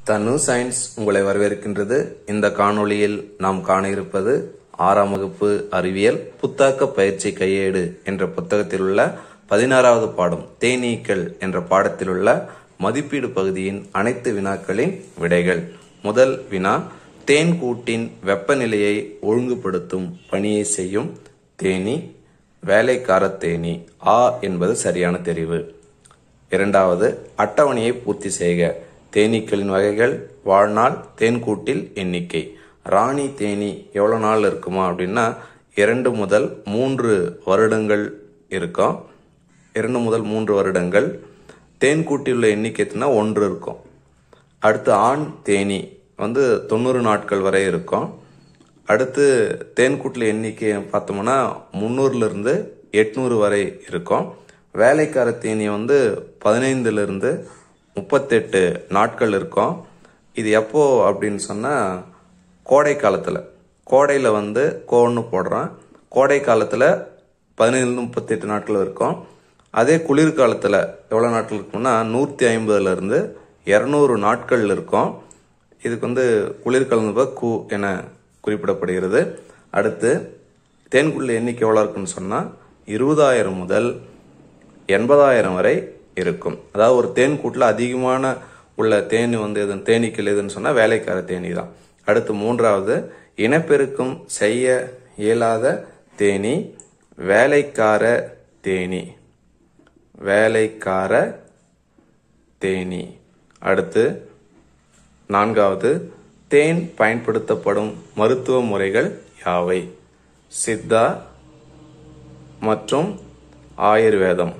தனு சயின்ஸ் உங்களை வரவேற்கின்றது இந்த காணொளியில் நாம் காண இருப்பது ஆறாம் வகுப்பு அறிவியல் புத்தாக்க பயிற்சி கையேடு என்ற புத்தகத்தில் உள்ள பதினாறாவது பாடம் தேனீக்கள் என்ற பாடத்தில் உள்ள மதிப்பீடு பகுதியின் அனைத்து வினாக்களின் விடைகள் முதல் வினா தேன் கூட்டின் வெப்பநிலையை ஒழுங்குபடுத்தும் பணியை செய்யும் தேனி வேலைக்கார தேனி ஆ என்பது சரியான தெரிவு இரண்டாவது அட்டவணையை பூர்த்தி செய்க தேனீக்களின் வகைகள் வாழ்நாள் தேன்கூட்டில் எண்ணிக்கை ராணி தேனி எவ்வளோ நாள் இருக்குமா அப்படின்னா இரண்டு முதல் மூன்று வருடங்கள் இருக்கும் இரண்டு முதல் மூன்று வருடங்கள் தேன்கூட்டில் உள்ள எண்ணிக்கைனா ஒன்று இருக்கும் அடுத்து ஆண் தேனி வந்து தொண்ணூறு நாட்கள் வரை இருக்கும் அடுத்து தேன்கூட்டில் எண்ணிக்கை பார்த்தோம்னா முந்நூறுலேருந்து எட்நூறு வரை இருக்கும் வேலைக்கார தேனி வந்து பதினைந்துலேருந்து முப்பத்தெட்டு நாட்கள் இருக்கும் இது எப்போ அப்படின்னு சொன்னால் கோடை காலத்தில் கோடையில் வந்து கோன்னு போடுறோம் கோடை காலத்தில் பதினைந்து முப்பத்தெட்டு நாட்கள் இருக்கும் அதே குளிர்காலத்தில் எவ்வளோ நாட்கள் இருக்கும்னா நூற்றி ஐம்பதுலேருந்து இரநூறு நாட்கள் இருக்கும் இதுக்கு வந்து குளிர்காலம் கு என குறிப்பிடப்படுகிறது அடுத்து தேன்குள்ள எண்ணிக்கை எவ்வளோ இருக்குன்னு சொன்னால் இருபதாயிரம் முதல் எண்பதாயிரம் வரை இருக்கும் அதாவது ஒரு தேன் கூட்டில் அதிகமான உள்ள தேனி வந்து எது தேனீக்கள் எதுன்னு சொன்னால் வேலைக்கார தேனி தான் அடுத்து மூன்றாவது இனப்பெருக்கம் செய்ய இயலாத தேனி வேலைக்கார தேனி வேலைக்கார தேனி அடுத்து நான்காவது தேன் பயன்படுத்தப்படும் மருத்துவ முறைகள் யாவை சித்தா மற்றும் ஆயுர்வேதம்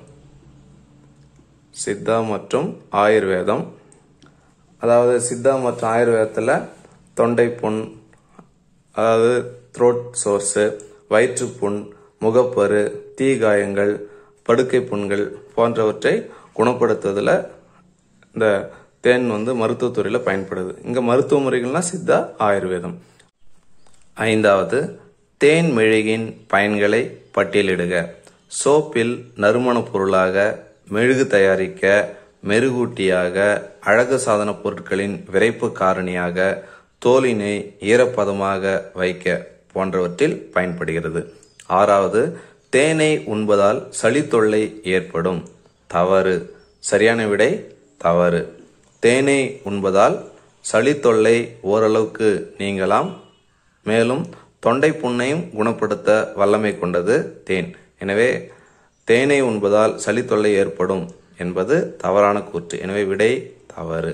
சித்தா மற்றும் ஆயுர்வேதம் அதாவது சித்தா மற்றும் ஆயுர்வேதத்தில் தொண்டை புண் அதாவது த்ரோட் சோர்ஸு வயிற்றுப்புண் முகப்பரு தீகாயங்கள் படுக்கை புண்கள் போன்றவற்றை குணப்படுத்துவதில் இந்த தேன் வந்து மருத்துவத்துறையில் பயன்படுது இங்கே மருத்துவ முறைகள்லாம் சித்தா ஆயுர்வேதம் ஐந்தாவது தேன் மெழுகின் பயன்களை பட்டியலிடுக சோப்பில் நறுமணப் பொருளாக மெழுகு தயாரிக்க மெருகூட்டியாக அழகு சாதன பொருட்களின் விரைப்பு காரணியாக தோலினை ஈரப்பதமாக வைக்க போன்றவற்றில் பயன்படுகிறது ஆறாவது தேனை உண்பதால் சளி தொல்லை ஏற்படும் தவறு சரியான விடை தவறு தேனை உண்பதால் சளி தொல்லை ஓரளவுக்கு நீங்கலாம் மேலும் தொண்டை புண்ணையும் குணப்படுத்த வல்லமை கொண்டது தேன் எனவே தேனை உண்பதால் சளி தொல்லை ஏற்படும் என்பது தவறான கூற்று எனவே விடை தவறு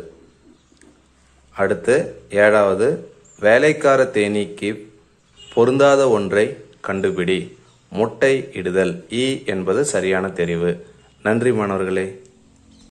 அடுத்து ஏழாவது வேலைக்கார தேனீக்கு பொருந்தாத ஒன்றை கண்டுபிடி முட்டை இடுதல் இ என்பது சரியான தெரிவு நன்றி மாணவர்களே